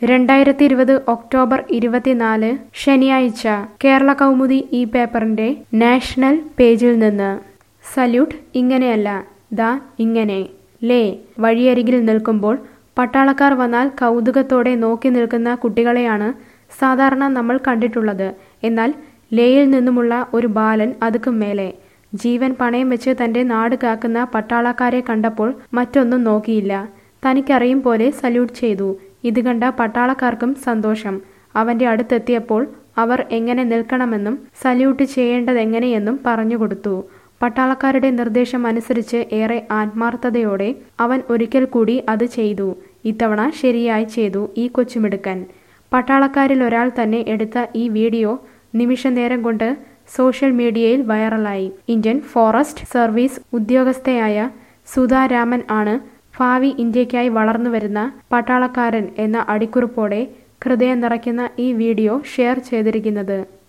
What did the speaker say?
രണ്ടായിരത്തി ഇരുപത് ഒക്ടോബർ ഇരുപത്തിനാല് ശനിയാഴ്ച കേരള കൗമുദി ഈ പേപ്പറിന്റെ നാഷണൽ പേജിൽ നിന്ന് സല്യൂട്ട് ഇങ്ങനെയല്ല ദാ ഇങ്ങനെ ലേ വഴിയരികിൽ നിൽക്കുമ്പോൾ പട്ടാളക്കാർ വന്നാൽ കൗതുകത്തോടെ നോക്കി നിൽക്കുന്ന കുട്ടികളെയാണ് സാധാരണ നമ്മൾ കണ്ടിട്ടുള്ളത് എന്നാൽ ലേയിൽ നിന്നുമുള്ള ഒരു ബാലൻ അതുക്കും മേലെ ജീവൻ പണയം വെച്ച് തന്റെ നാട് കാക്കുന്ന പട്ടാളക്കാരെ കണ്ടപ്പോൾ മറ്റൊന്നും നോക്കിയില്ല തനിക്കറിയും പോലെ സല്യൂട്ട് ചെയ്തു ഇത് കണ്ട പട്ടാളക്കാർക്കും സന്തോഷം അവന്റെ അടുത്തെത്തിയപ്പോൾ അവർ എങ്ങനെ നിൽക്കണമെന്നും സല്യൂട്ട് ചെയ്യേണ്ടതെങ്ങനെയെന്നും പറഞ്ഞുകൊടുത്തു പട്ടാളക്കാരുടെ നിർദ്ദേശം അനുസരിച്ച് ഏറെ ആത്മാർത്ഥതയോടെ അവൻ ഒരിക്കൽ കൂടി അത് ചെയ്തു ഇത്തവണ ശരിയായി ചെയ്തു ഈ കൊച്ചുമിടുക്കൻ പട്ടാളക്കാരിൽ ഒരാൾ തന്നെ എടുത്ത ഈ വീഡിയോ നിമിഷ നേരം കൊണ്ട് സോഷ്യൽ മീഡിയയിൽ വൈറലായി ഇന്ത്യൻ ഫോറസ്റ്റ് സർവീസ് ഉദ്യോഗസ്ഥയായ സുധാ രാമൻ ആണ് ഭാവി ഇന്ത്യക്കായി വളർന്നുവരുന്ന പട്ടാളക്കാരൻ എന്ന അടിക്കുറിപ്പോടെ ഹൃദയം നിറയ്ക്കുന്ന ഈ വീഡിയോ ഷെയർ ചെയ്തിരിക്കുന്നത്